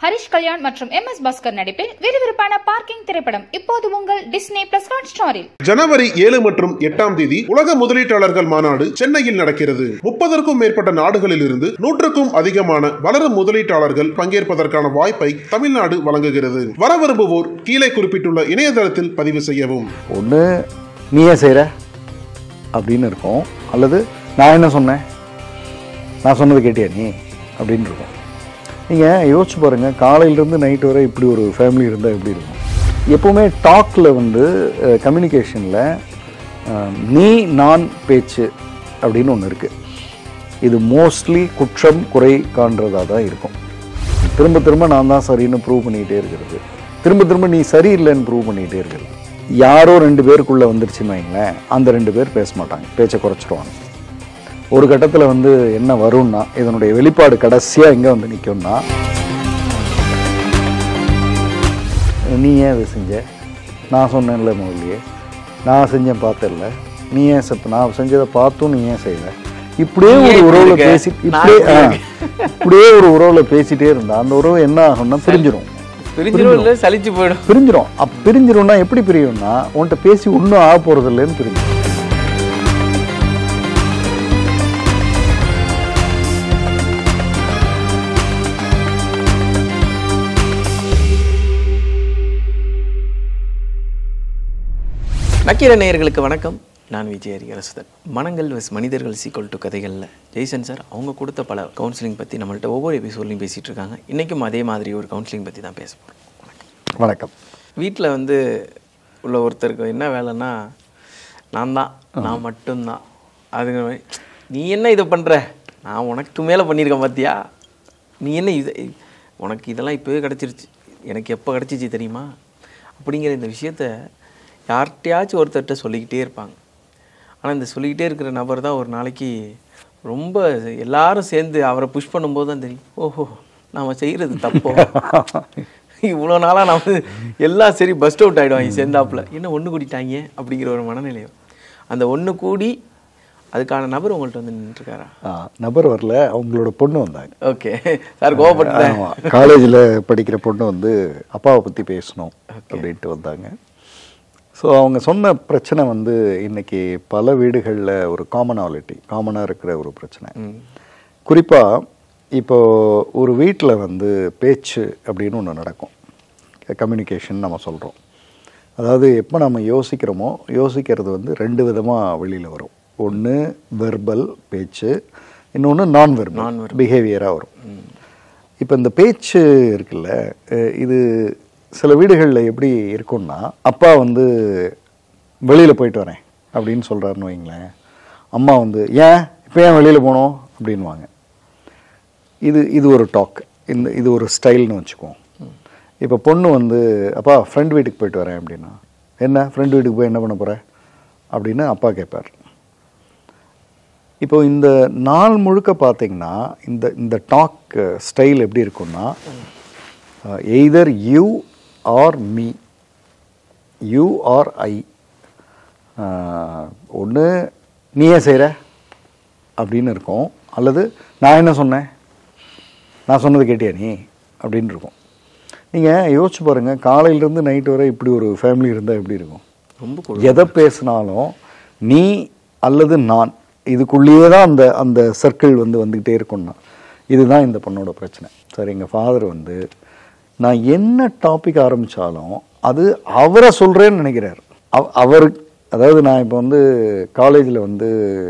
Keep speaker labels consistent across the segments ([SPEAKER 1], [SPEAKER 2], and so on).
[SPEAKER 1] ஹரிஷ் கல்யாண் மற்றும் M S Bhaskar நடிப்பில் விறுவிறுப்பான பார்க்கிங் திரைப்படம் இப்போது உங்கள் டிஸ்னி பிளஸ் ஹாட் ஸ்டாரில்
[SPEAKER 2] ஜனவரி ஏழு மற்றும் எட்டாம் தேதி உலக முதலீட்டாளர்கள் மாநாடு சென்னையில் நடக்கிறது முப்பதற்கும் மேற்பட்ட நாடுகளில் இருந்து நூற்றுக்கும் அதிகமான வளரும் முதலீட்டாளர்கள் பங்கேற்பதற்கான வாய்ப்பை தமிழ்நாடு வழங்குகிறது வர விரும்புவோர் கீழே குறிப்பிட்டுள்ள இணையதளத்தில் பதிவு செய்யவும்
[SPEAKER 3] ஒன்று நீயே செய்கிற அப்படின்னு இருக்கும் அல்லது நான் என்ன சொன்னேன் நான் சொன்னது கேட்டியா நீ அப்படின்னு இருக்கும் நீங்கள் யோசிச்சு பாருங்கள் காலையிலேருந்து நைட் வரை இப்படி ஒரு ஃபேமிலி இருந்தால் எப்படி இருக்கும் எப்போவுமே டாக்கில் வந்து கம்யூனிகேஷனில் நீ நான் பேச்சு அப்படின்னு ஒன்று இருக்குது இது மோஸ்ட்லி குற்றம் குறை காண்றதாக தான் இருக்கும் திரும்ப திரும்ப நான் தான் சரின்னு ப்ரூவ் பண்ணிக்கிட்டே இருக்கிறது திரும்ப திரும்ப நீ சரியில்லைன்னு ப்ரூவ் பண்ணிக்கிட்டே இருக்கிறது யாரோ ரெண்டு பேருக்குள்ளே வந்துருச்சுன்னு வைங்களேன் அந்த ரெண்டு பேர் பேச மாட்டாங்க பேச்சை குறைச்சிடுவாங்க ஒரு கட்டத்தில் வந்து என்ன வரும்னா இதனுடைய வெளிப்பாடு கடைசியாக எங்கே வந்து நிற்கும்னா நீ ஏன் இதை செஞ்ச நான் சொன்னேன்ல முதலியே நான் செஞ்சேன் பார்த்தேன்ல நீ ஏன் செப்ப நான் செஞ்சதை பார்த்தும் நீ ஏன் செய்யல இப்படியே
[SPEAKER 4] நீ
[SPEAKER 3] ஒரு
[SPEAKER 4] ஏன் இப்படி
[SPEAKER 3] உறவுல
[SPEAKER 4] இருக்க?
[SPEAKER 3] பேசி
[SPEAKER 4] நான்
[SPEAKER 3] இப்படியே
[SPEAKER 4] இப்படி
[SPEAKER 3] ஆ,
[SPEAKER 4] இருக்கேன்.
[SPEAKER 3] இப்படியே ஒரு உறவுல பேசிட்டே இருந்தா அந்த உறவு என்ன ஆகும்னா பிரிஞ்சிரும்
[SPEAKER 4] பிரிஞ்சிரும் இல்லை சலிச்சு போயிடும்
[SPEAKER 3] பிரிஞ்சிரும் அப் பிரிஞ்சிரும்னா எப்படி பிரியும்னா உன்கிட்ட பேசி ஒன்றும் ஆக போறது இல்லைன்னு பிரிஞ்சிரும்
[SPEAKER 4] நக்கீர நேயர்களுக்கு வணக்கம் நான் விஜய் ஹரிகரசுதன் மனங்கள் வஸ் மனிதர்கள் சீக்வல் டு கதைகளில் ஜெய்சன் சார் அவங்க கொடுத்த பல கவுன்சிலிங் பற்றி நம்மள்ட்ட ஒவ்வொரு எபிசோட்லையும் பேசிகிட்டு இருக்காங்க இன்றைக்கும் அதே மாதிரி ஒரு கவுன்சிலிங் பற்றி தான் பேச போகிறோம்
[SPEAKER 3] வணக்கம்
[SPEAKER 4] வீட்டில் வந்து உள்ள ஒருத்தருக்கு என்ன வேலைன்னா நான் தான் நான் மட்டும்தான் அதுங்க நீ என்ன இதை பண்ணுற நான் உனக்கு மேலே பண்ணியிருக்கேன் பார்த்தியா நீ என்ன இது உனக்கு இதெல்லாம் இப்போவே கிடச்சிருச்சு எனக்கு எப்போ கிடச்சிச்சு தெரியுமா அப்படிங்கிற இந்த விஷயத்த யார்கிட்டயாச்சும் ஒருத்தர்கிட்ட சொல்லிக்கிட்டே இருப்பாங்க ஆனால் இந்த சொல்லிக்கிட்டே இருக்கிற நபர் தான் ஒரு நாளைக்கு ரொம்ப எல்லாரும் சேர்ந்து அவரை புஷ் பண்ணும்போது தான் தெரியும் ஓஹோ நாம் செய்கிறது தப்போ இவ்வளோ நாளாக நான் வந்து எல்லாம் சரி பஸ்ட் அவுட் ஆகிடுவாங்க சேர்ந்தாப்புல என்ன ஒன்று கூட்டிட்டாங்க அப்படிங்கிற ஒரு மனநிலையம் அந்த ஒன்று கூடி அதுக்கான நபர் உங்கள்கிட்ட வந்து நின்றுருக்காரா
[SPEAKER 3] ஆ, நபர் வரல அவங்களோட பொண்ணு வந்தாங்க
[SPEAKER 4] ஓகே சார் கோவப்பட்டேன்
[SPEAKER 3] ஆமா காலேஜில் படிக்கிற பொண்ணு வந்து அப்பாவை பற்றி பேசணும் அப்படின்ட்டு வந்தாங்க ஸோ அவங்க சொன்ன பிரச்சனை வந்து இன்னைக்கு பல வீடுகளில் ஒரு காமனாலிட்டி காமனாக இருக்கிற ஒரு பிரச்சனை குறிப்பாக இப்போ ஒரு வீட்டில் வந்து பேச்சு அப்படின்னு ஒன்று நடக்கும் கம்யூனிகேஷன் நம்ம சொல்கிறோம் அதாவது எப்போ நம்ம யோசிக்கிறோமோ யோசிக்கிறது வந்து ரெண்டு விதமாக வெளியில் வரும் ஒன்று வெர்பல் பேச்சு இன்னொன்று நான் வெர்பல் பிஹேவியராக வரும் இப்போ இந்த பேச்சு இருக்குல்ல அஹ் இது சில வீடுகளில் எப்படி இருக்கும்னா அப்பா வந்து வெளியில் போயிட்டு வரேன் அப்படின்னு சொல்கிறாருன்னு வைங்களேன் அம்மா வந்து ஏன் இப்போ ஏன் வெளியில் போனோம் அப்படின்வாங்க இது இது ஒரு டாக் இந்த இது ஒரு ஸ்டைல்னு வச்சுக்குவோம் இப்போ பொண்ணு வந்து அப்பா ஃப்ரெண்ட் வீட்டுக்கு போயிட்டு வரேன் அப்படின்னா என்ன ஃப்ரெண்ட் வீட்டுக்கு போய் என்ன பண்ண போகிற அப்படின்னு அப்பா கேட்பார் இப்போ இந்த நாள் முழுக்க பார்த்தீங்கன்னா இந்த இந்த டாக் ஸ்டைல் எப்படி இருக்கும்னா either you or me you or I ஒன்று நீயே செய்கிற அப்படின்னு இருக்கும் அல்லது நான் என்ன சொன்னேன் நான் சொன்னது கேட்டியா நீ அப்படின்னு இருக்கும் நீங்கள் யோசிச்சு பாருங்கள் காலையிலேருந்து நைட் வரை இப்படி ஒரு ஃபேமிலி இருந்தால் எப்படி இருக்கும்
[SPEAKER 4] ரொம்ப
[SPEAKER 3] எதை பேசினாலும் நீ அல்லது நான் இதுக்குள்ளேயே தான் அந்த அந்த சர்க்கிள் வந்து வந்துக்கிட்டே இருக்கும்னா இதுதான் இந்த பொண்ணோட பிரச்சனை சார் எங்கள் ஃபாதர் வந்து நான் என்ன டாபிக் ஆரம்பித்தாலும் அது அவரை சொல்கிறேன்னு நினைக்கிறார் அவ அவர் அதாவது நான் இப்போ வந்து காலேஜில் வந்து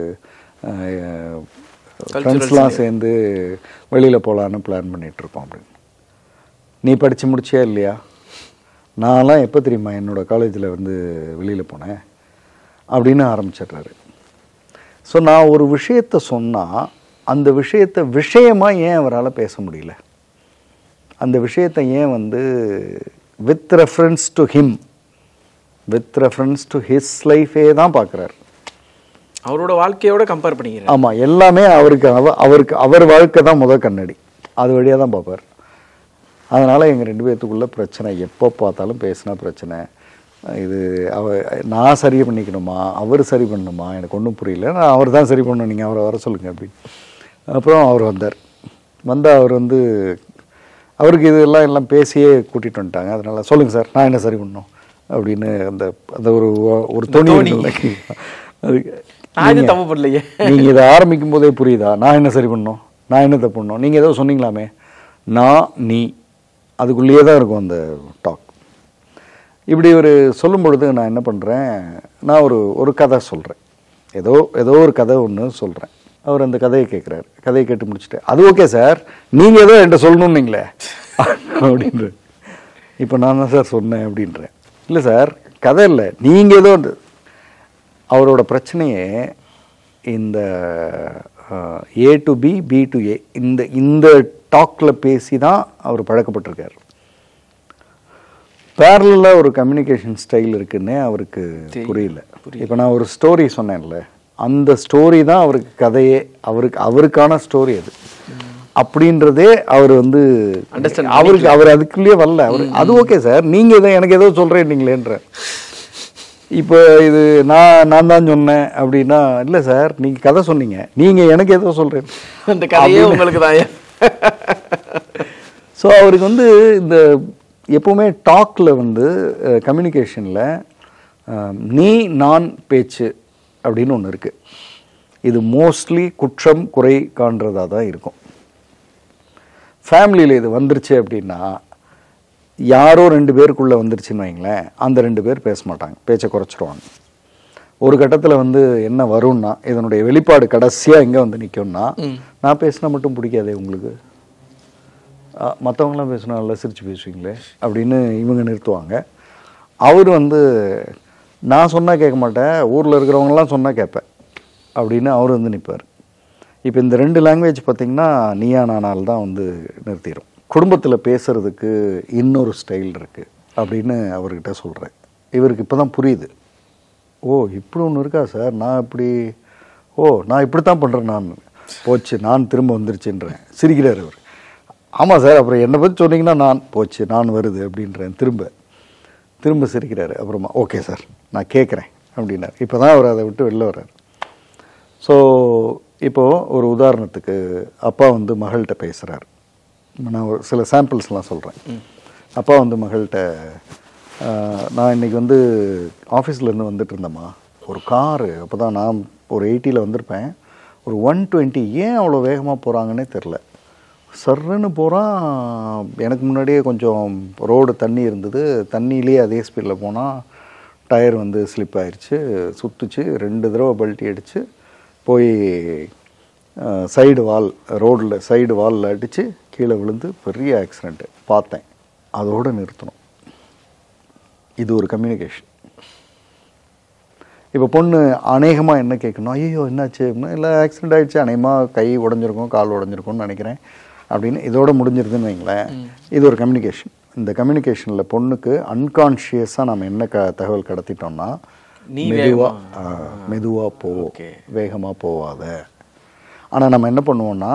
[SPEAKER 3] ஃப்ரெண்ட்ஸ்லாம் சேர்ந்து வெளியில் போகலான்னு பிளான் பண்ணிகிட்ருக்கோம் அப்படின்னு நீ படித்து முடிச்சியா இல்லையா நான்லாம் எப்போ தெரியுமா என்னோட காலேஜில் வந்து வெளியில் போனேன் அப்படின்னு ஆரம்பிச்சிடுறாரு ஸோ நான் ஒரு விஷயத்தை சொன்னால் அந்த விஷயத்தை விஷயமாக ஏன் அவரால் பேச முடியல அந்த விஷயத்தை ஏன் வந்து with reference to him with reference to his லைஃபே தான் பார்க்குறாரு
[SPEAKER 4] அவரோட வாழ்க்கையோட கம்பேர் பண்ணிக்கிறேன்
[SPEAKER 3] ஆமாம் எல்லாமே அவருக்கு அவ அவருக்கு அவர் வாழ்க்கை தான் முத கண்ணாடி அது வழியாக தான் பார்ப்பார் அதனால் எங்கள் ரெண்டு பேர்த்துக்குள்ள பிரச்சனை எப்போ பார்த்தாலும் பேசினா பிரச்சனை இது அவ நான் சரி பண்ணிக்கணுமா அவர் சரி பண்ணணுமா எனக்கு ஒன்றும் புரியல நான் அவர் தான் சரி பண்ணணும் நீங்கள் அவரை வர சொல்லுங்கள் அப்படின்னு அப்புறம் அவர் வந்தார் வந்தால் அவர் வந்து அவருக்கு இதெல்லாம் எல்லாம் பேசியே கூட்டிகிட்டு வந்துட்டாங்க அதனால சொல்லுங்கள் சார் நான் என்ன சரி பண்ணணும் அப்படின்னு அந்த அந்த ஒரு ஒரு தொனி
[SPEAKER 4] தோணி.
[SPEAKER 3] இருக்குல்ல, அதுக்கு
[SPEAKER 4] நான் எதுவும் தப்பு பண்ணலையே
[SPEAKER 3] நீங்கள் இதை ஆரம்பிக்கும் போதே புரியுதா நான் என்ன சரி பண்ணணும் நான் என்ன தப்பு பண்ணணும் நீங்கள் ஏதோ சொன்னீங்களாமே நான் நீ அதுக்குள்ளேயே தான் இருக்கும் அந்த டாக் இப்படி ஒரு சொல்லும் பொழுது நான் என்ன பண்ணுறேன் நான் ஒரு ஒரு கதை சொல்கிறேன் ஏதோ ஏதோ ஒரு கதை ஒன்று சொல்கிறேன் அவர் அந்த கதையை கேட்குறாரு கதையை கேட்டு முடிச்சுட்டு அது ஓகே சார் நீங்கள் ஏதோ என்கிட்ட சொல்லணுன்னீங்களே அப்படின்ற இப்போ நான் தான் சார் சொன்னேன் அப்படின்றேன் இல்லை சார் கதை இல்லை நீங்கள் ஏதோ ஒன்று- அவரோட பிரச்சனையே இந்த A to B B to A இந்த இந்த டாக்கில் பேசி தான் அவர் பழக்கப்பட்டிருக்கார் பேரலாக ஒரு கம்யூனிகேஷன் ஸ்டைல் இருக்குன்னே அவருக்கு புரியல இப்போ நான் ஒரு ஸ்டோரி சொன்னேன்ல அந்த ஸ்டோரி தான் அவருக்கு கதையே அவருக்கு அவருக்கான ஸ்டோரி அது அப்படின்றதே அவர் வந்து
[SPEAKER 4] Understand
[SPEAKER 3] அவருக்கு அவர் அதுக்குள்ளேயே வரல அவர் அது ஓகே சார் நீங்க இதை எனக்கு ஏதோ சொல்றேன்னீங்களேன்ற இப்போ இது நான் நான் தான் சொன்னேன் அப்படின்னா இல்லை சார் நீங்க கதை சொன்னீங்க நீங்க எனக்கு ஏதோ சொல்றேன்
[SPEAKER 4] அந்த கதையே உங்களுக்கு தான்
[SPEAKER 3] ஸோ அவருக்கு வந்து இந்த எப்பவுமே டாக்கில் வந்து கம்யூனிகேஷனில் நீ நான் பேச்சு அப்படின்னு ஒன்று இருக்குது இது மோஸ்ட்லி குற்றம் குறை காண்றதாக தான் இருக்கும் ஃபேமிலியில் இது வந்துருச்சு அப்படின்னா யாரோ ரெண்டு பேருக்குள்ளே வந்துருச்சுன்னு வைங்களேன் அந்த ரெண்டு பேர் பேச மாட்டாங்க பேச்சை குறைச்சிருவாங்க ஒரு கட்டத்தில் வந்து என்ன வரும்னா இதனுடைய வெளிப்பாடு கடைசியாக எங்கே வந்து நிற்கும்னா நான் பேசினா மட்டும் பிடிக்காதே உங்களுக்கு மற்றவங்களாம் பேசினா நல்லா சிரிச்சு பேசுவீங்களே அப்படின்னு இவங்க நிறுத்துவாங்க அவர் வந்து நான் சொன்னால் கேட்க மாட்டேன் ஊரில் இருக்கிறவங்கலாம் சொன்னால் கேட்பேன் அப்படின்னு அவர் வந்து நிற்பார் இப்போ இந்த ரெண்டு லாங்குவேஜ் பார்த்திங்கன்னா நீயா நானால் தான் வந்து நிறுத்திடும் குடும்பத்தில் பேசுகிறதுக்கு இன்னொரு ஸ்டைல் இருக்குது அப்படின்னு அவர்கிட்ட சொல்கிறேன் இவருக்கு இப்போ தான் புரியுது ஓ இப்படி ஒன்று இருக்கா சார் நான் இப்படி ஓ நான் இப்படி தான் பண்ணுறேன் நான் போச்சு நான் திரும்ப வந்துருச்சுன்றேன் சிரிக்கிறார் அவர் ஆமாம் சார் அப்புறம் என்னை பற்றி சொன்னீங்கன்னா நான் போச்சு நான் வருது அப்படின்றேன் திரும்ப திரும்ப சிரிக்கிறாரு அப்புறமா ஓகே சார் நான் கேட்குறேன் அப்படின்னார் இப்போ தான் அவர் அதை விட்டு வெளில வர்றார் ஸோ இப்போது ஒரு உதாரணத்துக்கு அப்பா வந்து மகள்கிட்ட பேசுகிறார் நான் ஒரு சில சாம்பிள்ஸ்லாம் சொல்கிறேன் அப்பா வந்து மகள்கிட்ட ஆஹ், நான் இன்னைக்கு வந்து ஆஃபீஸ்லேருந்து வந்துட்டு இருந்தேம்மா ஒரு காரு அப்போ தான் நான் ஒரு எயிட்டியில் வந்திருப்பேன் ஒரு ஒன் டுவெண்ட்டி ஏன் அவ்வளோ வேகமாக போகிறாங்கன்னே தெரில சர்ன்னு போகிறான் எனக்கு முன்னாடியே கொஞ்சம் ரோடு தண்ணி இருந்தது தண்ணியிலே அதே ஸ்பீடில் போனால் டயர் வந்து ஸ்லிப் ஆயிடுச்சு சுத்துச்சு ரெண்டு தடவை பல்ட்டி அடித்து போய் சைடு வால் ரோடில் சைடு வாலில் அடித்து கீழே விழுந்து பெரிய ஆக்சிடெண்ட்டு பார்த்தேன் அதோடு நிறுத்தணும் இது ஒரு கம்யூனிகேஷன் இப்போ பொண்ணு அநேகமாக என்ன கேட்கணும் ஐயோ என்னாச்சு அப்படின்னா, இல்லை ஆக்சிடென்ட் ஆயிடுச்சு அநேகமாக கை உடஞ்சிருக்கும் கால் உடஞ்சிருக்கும்னு நினைக்கிறேன் அப்படின்னு இதோட முடிஞ்சிருதுன்னு வைங்களேன் இது ஒரு கம்யூனிகேஷன் இந்த கம்யூனிகேஷனில் பொண்ணுக்கு அன்கான்ஷியஸாக நம்ம என்ன க தகவல் கடத்திட்டோம்னா
[SPEAKER 4] நீ
[SPEAKER 3] மெதுவாக மெதுவாக போ வேகமாக போவாத ஆனால் நம்ம என்ன பண்ணுவோம்னா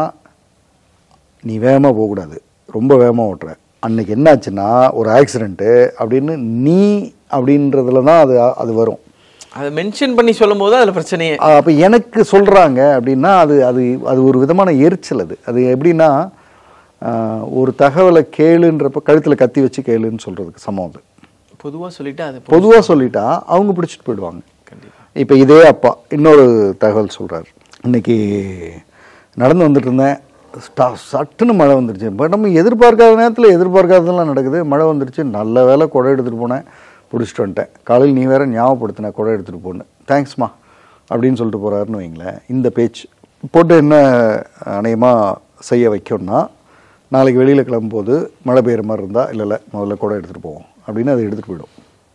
[SPEAKER 3] நீ வேகமாக போகக்கூடாது ரொம்ப வேகமாக ஓட்டுற அன்னைக்கு என்னாச்சுன்னா ஒரு ஆக்சிடெண்ட்டு அப்படின்னு நீ அப்படின்றதுல தான் அது அது வரும்
[SPEAKER 4] அதை மென்ஷன் பண்ணி சொல்லும் போது அதுல பிரச்சனையே
[SPEAKER 3] அப்போ எனக்கு சொல்கிறாங்க அப்படின்னா அது அது அது ஒரு விதமான எரிச்சல் அது அது எப்படின்னா ஆஹ், ஒரு தகவலை கேளுன்றப்ப கழுத்தில் கத்தி வச்சு கேளுன்னு சொல்கிறதுக்கு சமம் அது
[SPEAKER 4] பொதுவா சொல்லிட்டு அது
[SPEAKER 3] பொதுவாக சொல்லிட்டா அவங்க பிடிச்சிட்டு போயிடுவாங்க
[SPEAKER 4] கண்டிப்பா
[SPEAKER 3] இப்போ இதே அப்பா இன்னொரு தகவல் சொல்கிறார் இன்னைக்கு நடந்து வந்துட்டு இருந்தேன் ஸ்டா- சட்டுன்னு மழை வந்துருச்சு பட் நம்ம எதிர்பார்க்காத நேரத்தில் எதிர்பார்க்காததெல்லாம் நடக்குது மழை வந்துருச்சு நல்ல வேலை குடை எடுத்துகிட்டு போனேன் பிடிச்சிட்டு வந்துட்டேன் காலையில் நீ வேற ஞாபகப்படுத்தின குடை எடுத்துகிட்டு போன்னு தேங்க்ஸ்மா அப்படின்னு சொல்லிட்டு போகிறாருன்னு வைங்களேன் இந்த பேச்சு போட்டு என்ன அநேகமாக செய்ய வைக்கணும்னா நாளைக்கு வெளியில் கிளம்பும்போது மழை பெய்கிற மாதிரி இருந்தால் இல்லை இல்லை முதல்ல குடை எடுத்துகிட்டு போவோம் அப்படின்னு அதை எடுத்துகிட்டு போயிடும்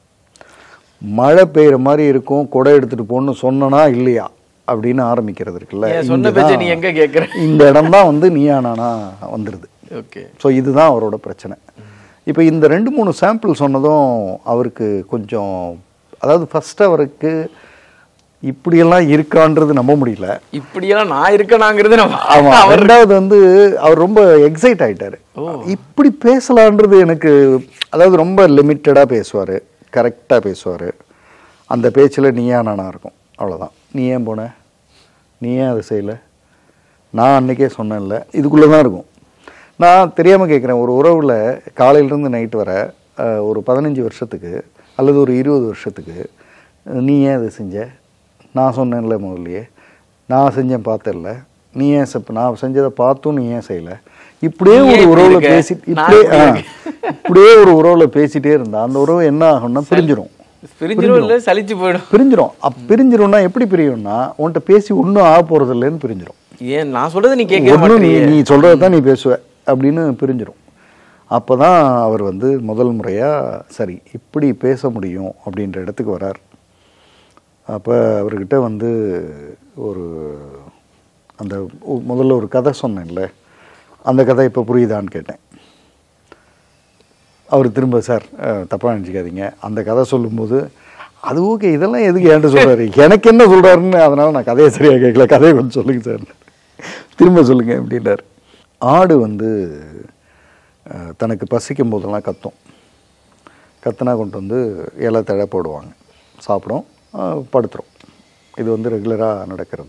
[SPEAKER 3] மழை பெய்யுற மாதிரி இருக்கும் குடை எடுத்துட்டு போன்னு சொன்னனா இல்லையா அப்படின்னு ஆரம்பிக்கிறது இருக்குல்ல
[SPEAKER 4] ஏன் சொன்ன
[SPEAKER 3] இங்கதான்
[SPEAKER 4] பேச்சை நீ எங்க கேக்குற?
[SPEAKER 3] இந்த இடம் தான் வந்து நீயா நானா வந்துடுது
[SPEAKER 4] ஓகே
[SPEAKER 3] ஸோ இதுதான் அவரோட பிரச்சனை இப்போ இந்த ரெண்டு மூணு சாம்பிள் சொன்னதும் அவருக்கு கொஞ்சம் அதாவது ஃபர்ஸ்ட் அவருக்கு இப்படியெல்லாம் இருக்கான்றது நம்ப முடியல
[SPEAKER 4] இப்படியெல்லாம் நான் இருக்கணாங்கிறது நம்ம
[SPEAKER 3] ஆமா ரெண்டாவது வந்து அவர் ரொம்ப எக்ஸைட் ஆயிட்டாரு இப்படி பேசலான்றது எனக்கு அதாவது ரொம்ப லிமிட்டடா பேசுவாரு கரெக்டா பேசுவாரு அந்த பேச்சுல நீயா நானா இருக்கும் அவ்வளவுதான் நீ ஏன் போன நீ ஏன் அதை செய்யல நான் அன்னைக்கே சொன்னேன்ல இதுக்குள்ள தான் இருக்கும் நான் தெரியாமல் கேட்குறேன் ஒரு உறவில் காலையிலேருந்து நைட் வர அஹ், ஒரு பதினஞ்சு வருஷத்துக்கு அல்லது ஒரு இருபது வருஷத்துக்கு அஹ், நீ ஏன் அதை செஞ்ச நான் சொன்னேன்ல முதல்லயே நான் செஞ்சேன் பார்த்தேன்ல நீ ஏன் செப்ப நான் செஞ்சதை பார்த்தும் நீ ஏன் செய்யல இப்படியே
[SPEAKER 4] நீ
[SPEAKER 3] ஒரு
[SPEAKER 4] ஏன் இப்படி
[SPEAKER 3] உறவுல
[SPEAKER 4] இருக்க?
[SPEAKER 3] பேசி
[SPEAKER 4] நான்
[SPEAKER 3] இப்படியே
[SPEAKER 4] இப்படி
[SPEAKER 3] ஆ, இப்படியே ஒரு உறவுல பேசிட்டே இருந்தா அந்த உறவு என்ன ஆகும்னா பிரிஞ்சிரும்
[SPEAKER 4] பிரிஞ்சிரும் இல்லை சலிச்சு போயிடும்
[SPEAKER 3] பிரிஞ்சிரும் அப் பிரிஞ்சிரும்னா எப்படி பிரியும்னா உன்கிட்ட பேசி ஒன்றும் ஆக போறது இல்லைன்னு பிரிஞ்சிரும்
[SPEAKER 4] ஏன் நான் சொல்றது நீ கேட்க
[SPEAKER 3] ஒண்ணும் நீ
[SPEAKER 4] மாட்டேன்
[SPEAKER 3] நீ சொல்றதை தான் நீ பேசுவ அப்படின்னு பிரிஞ்சிரும் அப்பதான் அவர் வந்து முதல் முறையா சரி இப்படி பேச முடியும் அப்படின்ற இடத்துக்கு வரார் அப்போ அவர்கிட்ட வந்து ஒரு அந்த ஒ- முதல்ல ஒரு கதை சொன்னேன்ல அந்த கதை இப்போ புரியுதான்னு கேட்டேன் அவர் திரும்ப சார் தப்பாக நினச்சிக்காதீங்க அந்த கதை சொல்லும்போது அது ஓகே இதெல்லாம் எதுக்கு என்கிட்ட சொல்கிறாரு எனக்கு என்ன சொல்கிறாருன்னு அதனால் நான் கதையை சரியாக கேட்கல கதையை கொஞ்சம் சொல்லுங்க சார் திரும்ப சொல்லுங்க அப்படின்னாரு ஆடு வந்து அஹ், தனக்கு பசிக்கும் போதெல்லாம் கத்தும் கத்துனா கொண்டு வந்து இலை தழை போடுவாங்க சாப்பிடும் அஹ், படுத்துரும் இது வந்து ரெகுலராக நடக்கிறது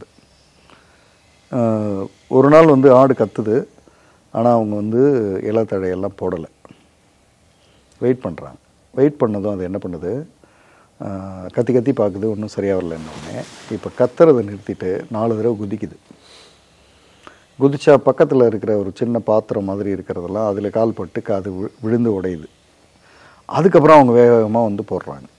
[SPEAKER 3] அஹ், ஒரு நாள் வந்து ஆடு கத்துது ஆனால் அவங்க வந்து இலை தழையெல்லாம் போடலை வெயிட் பண்ணுறாங்க வெயிட் பண்ணதும் அது என்ன பண்ணுது ஆஹ் கத்தி கத்தி பார்க்குது ஒன்றும் சரியாக வரலன்னொடனே இப்போ கத்துறதை நிறுத்திட்டு நாலு தடவை குதிக்குது குதிச்சா பக்கத்தில் இருக்கிற ஒரு சின்ன பாத்திரம் மாதிரி இருக்கிறதெல்லாம் அதில் கால் பட்டு அது வி- விழுந்து உடையுது அதுக்கப்புறம் அவங்க வேக வேகமாக வந்து போடுறாங்க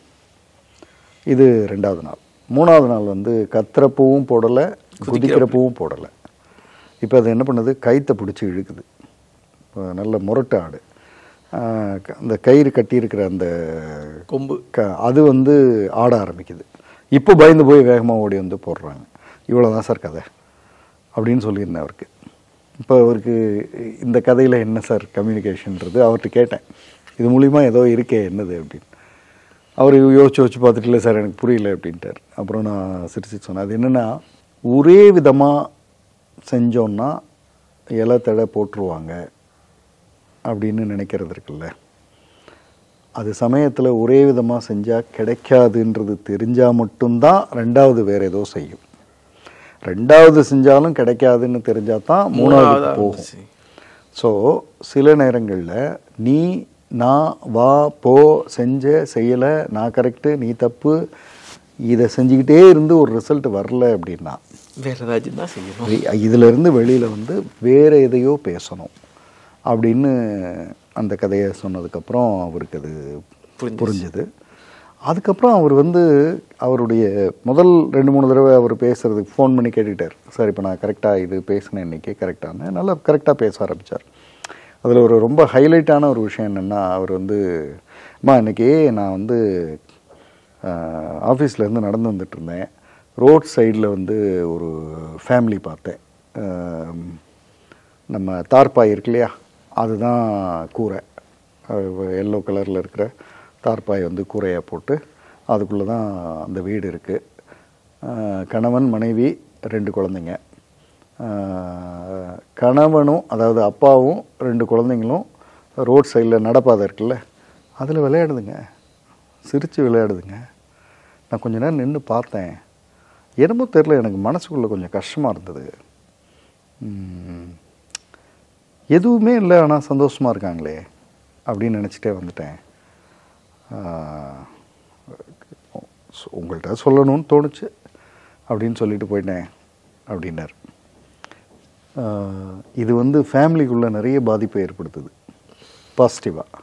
[SPEAKER 3] இது ரெண்டாவது நாள் மூணாவது நாள் வந்து கத்துற பூவும் போடலை குதிக்கிற பூவும் போடலை இப்போ அது என்ன பண்ணுது கைத்தை பிடிச்சி இழுக்குது இப்போ நல்ல முரட்டு ஆடு ஆஹ் க- அந்த கயிறு கட்டியிருக்கிற அந்த
[SPEAKER 4] கொம்பு
[SPEAKER 3] க அது வந்து ஆட ஆரம்பிக்குது இப்போ பயந்து போய் வேகமாக ஓடி வந்து போடுறாங்க இவ்வளோ தான் சார் கதை அப்படின்னு சொல்லியிருந்தேன் அவருக்கு இப்போ அவருக்கு இந்த கதையில் என்ன சார் கம்யூனிகேஷன்றது அவர்கிட்ட கேட்டேன் இது மூலிமா ஏதோ இருக்கே என்னது அப்படின்னு அவர் யோசிச்சு யோசிச்சு பார்த்துட்டு இல்லை சார் எனக்கு புரியல அப்படின்ட்டார் அப்புறம் நான் சிரிச்சு சொன்னேன் அது என்னென்னா ஒரே விதமாக செஞ்சோன்னா இலை தழை போட்டுருவாங்க அப்படின்னு நினைக்கிறது இருக்குல்ல அது சமயத்தில் ஒரே விதமாக செஞ்சால் கிடைக்காதுன்றது தெரிஞ்சால் மட்டும்தான் ரெண்டாவது வேற ஏதோ செய்யும் ரெண்டாவது செஞ்சாலும் கிடைக்காதுன்னு தெரிஞ்சால் தான் மூணாவது
[SPEAKER 4] மூணாவதா
[SPEAKER 3] போகும்
[SPEAKER 4] வந்துச்சு.
[SPEAKER 3] ஸோ சில நேரங்களில் நீ நான் வா போ செஞ்ச செய்யலை நான் கரெக்டு நீ தப்பு இதை செஞ்சுக்கிட்டே இருந்து ஒரு ரிசல்ட் வரல அப்படின்னா
[SPEAKER 4] வேற ஏதாச்சும் தான் செய்யணும்
[SPEAKER 3] இதுல இருந்து வெளியில வந்து வேற எதையோ பேசணும் அப்படின்னு அந்த கதையை சொன்னதுக்கப்புறம் அவருக்கு அது
[SPEAKER 4] புரிஞ்சுச்சு.
[SPEAKER 3] புரிஞ்சுது அதுக்கப்புறம் அவர் வந்து அவருடைய முதல் ரெண்டு மூணு தடவை அவர் பேசுறதுக்கு ஃபோன் பண்ணி கேட்டுக்கிட்டார் சார் இப்போ நான் கரெக்டாக இது பேசினேன் இன்னைக்கு கரெக்டான நல்லா கரெக்டாக பேச ஆரம்பித்தார் அதில் ஒரு ரொம்ப ஹைலைட்டான ஒரு விஷயம் என்னென்னா அவர் வந்து அம்மா இன்னைக்கு நான் வந்து ஆஃபீஸ்லேருந்து நடந்து வந்துட்டு இருந்தேன் ரோட் சைடில் வந்து ஒரு ஃபேமிலி பார்த்தேன் ஆஹ் நம்ம தார்பாய் இருக்கு இல்லையா அதுதான் கூரை எல்லோ கலரில் இருக்கிற தார்பாய் வந்து கூரையாக போட்டு அதுக்குள்ளே தான் அந்த வீடு இருக்குது கணவன் மனைவி ரெண்டு குழந்தைங்க ஆஹ் கணவனும் அதாவது அப்பாவும் ரெண்டு குழந்தைங்களும் ரோட் சைடில் நடப்பாதை இருக்குல்ல அதில் விளையாடுதுங்க சிரித்து விளையாடுதுங்க நான் கொஞ்ச நேரம் நின்று பார்த்தேன் என்னமோ தெரில எனக்கு மனசுக்குள்ளே கொஞ்சம் கஷ்டமாக இருந்தது உம், எதுவுமே இல்லை ஆனால் சந்தோஷமாக இருக்காங்களே அப்படின்னு நினச்சிட்டே வந்துட்டேன் ஆஹ், உங்கள்கிட்ட சொல்லணும்னு தோணுச்சு அப்படின்னு சொல்லிட்டு போயிட்டேன் அப்படின்னார் ஆஹ், இது வந்து ஃபேமிலிக்குள்ளே நிறைய பாதிப்பை ஏற்படுத்துது பாசிட்டிவாக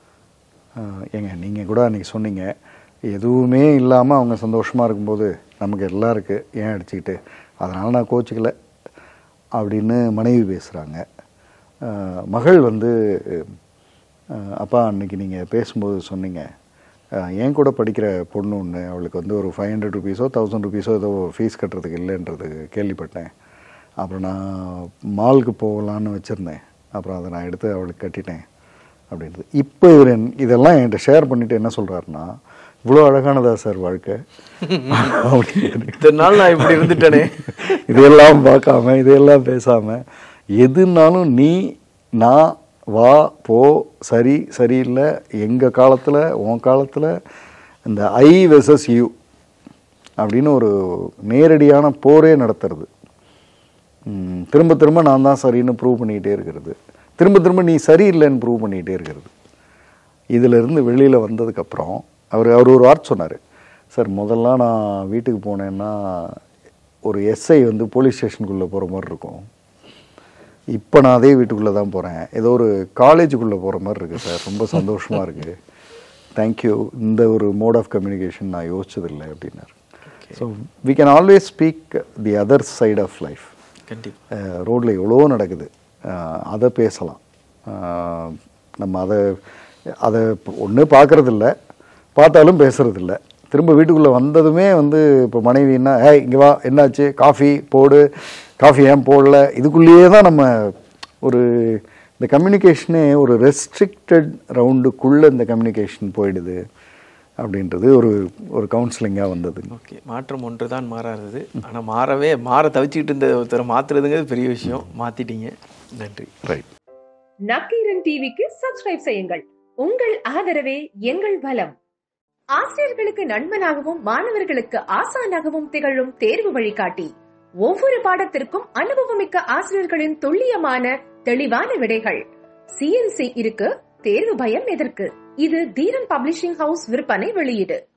[SPEAKER 3] ஏங்க நீங்கள் கூட அன்றைக்கி சொன்னீங்க எதுவுமே இல்லாமல் அவங்க சந்தோஷமாக இருக்கும்போது நமக்கு எல்லாம் இருக்குது ஏன் அடிச்சுக்கிட்டு அதனால் நான் கோச்சிக்கல அப்படின்னு மனைவி பேசுகிறாங்க மகள் வந்து அஹ், அப்பா அன்னைக்கு நீங்கள் பேசும்போது சொன்னீங்க அஹ், என் கூட படிக்கிற பொண்ணு ஒன்று அவளுக்கு வந்து ஒரு ஃபைவ் ஹண்ட்ரட் ருபீஸோ தௌசண்ட் ருபீஸோ ஏதோ ஃபீஸ் கட்டுறதுக்கு இல்லைன்றது கேள்விப்பட்டேன் அப்புறம் நான் மாலுக்கு போகலான்னு வச்சுருந்தேன் அப்புறம் அதை நான் எடுத்து அவளுக்கு கட்டிட்டேன் அப்படின்றது இப்போ இவர் என்- இதெல்லாம் என்கிட்ட ஷேர் பண்ணிட்டு என்ன சொல்கிறாருன்னா இவ்வளோ அழகானதா சார் வாழ்க்கை அப்படின்னு
[SPEAKER 4] இத்தனை நாள் நான் இப்படி இருந்துட்டேனே
[SPEAKER 3] இதையெல்லாம் பார்க்காம இதையெல்லாம் பேசாம எதுனாலும் நீ நான் வா போ சரி சரியில்லை எங்க காலத்துல உன் காலத்துல இந்த ஐ வெசஸ் யூ அப்படின்னு ஒரு நேரடியான போரே நடத்துறது ம், திரும்ப திரும்ப நான் தான் சரின்னு ப்ரூவ் பண்ணிக்கிட்டே இருக்கிறது திரும்ப திரும்ப நீ சரியில்லைன்னு ப்ரூவ் பண்ணிகிட்டே இருக்கிறது இதிலிருந்து வெளியில் வந்ததுக்கப்புறம் அவர் அவர் ஒரு வார்த்தை சொன்னார் சார் முதல்ல நான் வீட்டுக்கு போனேன்னா ஒரு எஸ்ஐ வந்து போலீஸ் ஸ்டேஷனுக்குள்ளே போகிற மாதிரி இருக்கும் இப்போ நான் அதே வீட்டுக்குள்ளே தான் போகிறேன் ஏதோ ஒரு காலேஜுக்குள்ளே போகிற மாதிரி இருக்குது சார் ரொம்ப சந்தோஷமாக இருக்குது தேங்க்யூ இந்த ஒரு மோட் ஆஃப் கம்யூனிகேஷன் நான் யோசிச்சதில்லை அப்படின்னாரு so we can always speak the other side of life
[SPEAKER 4] கண்டிப்பாக
[SPEAKER 3] ரோட்டில் எவ்வளோ நடக்குது அஹ் அதை பேசலாம் அஹ் நம்ம அதை அதை ஒன்று பார்க்கறதில்ல பார்த்தாலும் பேசுறதில்ல திரும்ப வீட்டுக்குள்ளே வந்ததுமே வந்து இப்போ மனைவின்னா ஏய் இங்கே வா என்னாச்சு காஃபி போடு காஃபி ஏன் போடல இதுக்குள்ளேயே தான் நம்ம ஒரு இந்த கம்யூனிகேஷனே ஒரு ரெஸ்ட்ரிக்டட் ரவுண்டுக்குள்ளே இந்த கம்யூனிகேஷன் போயிடுது அப்படின்றது ஒரு ஒரு கவுன்சிலிங்காக வந்தது
[SPEAKER 4] ஓகே மாற்றம் ஒன்று தான் மாறாதது ஆனால் மாறவே மாற தவிச்சிக்கிட்டு இருந்த ஒருத்தரை மாற்றுறதுங்கிறது பெரிய விஷயம் மாற்றிட்டீங்க நன்றி
[SPEAKER 3] ரைட்
[SPEAKER 5] நக்கீரன் டிவிக்கு சப்ஸ்கிரைப் செய்யுங்கள் உங்கள் ஆதரவே எங்கள் பலம் ஆசிரியர்களுக்கு நண்பனாகவும் மாணவர்களுக்கு ஆசானாகவும் திகழும் தேர்வு வழிகாட்டி ஒவ்வொரு பாடத்திற்கும் அனுபவமிக்க ஆசிரியர்களின் துல்லியமான தெளிவான விடைகள் சிஎன்சி இருக்கு தேர்வு பயம் எதற்கு இது தீரன் பப்ளிஷிங் ஹவுஸ் விற்பனை வெளியீடு